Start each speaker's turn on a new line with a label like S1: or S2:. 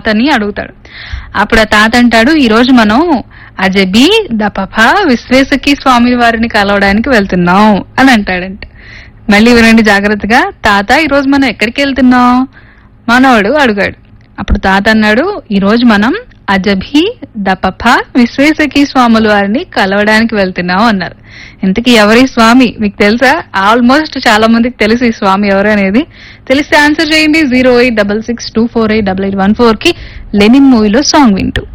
S1: తాతని అడుగుతాడు అప్పుడు ఆ తాత అంటాడు ఈ రోజు మనం అజబి దపఫ విశ్వేశకి స్వామి వారిని కలవడానికి వెళ్తున్నాం అని అంటాడంట మళ్ళీ వినండి జాగ్రత్తగా తాత ఈ రోజు మనం ఎక్కడికి వెళ్తున్నాం మనవాడు అడుగాడు అప్పుడు తాత అన్నాడు ఈ రోజు మనం అజభి దపఫ విశ్వేశకి స్వాముల వారిని కలవడానికి వెళ్తున్నాం అన్నారు ఇంతకీ ఎవరి స్వామి మీకు తెలుసా ఆల్మోస్ట్ చాలా మందికి తెలుసు ఈ స్వామి ఎవరు అనేది తెలిస్తే ఆన్సర్ చేయండి zero eight double six two four eight double eight one four కి లెనిన్ మూవీలో సాంగ్ వింటూ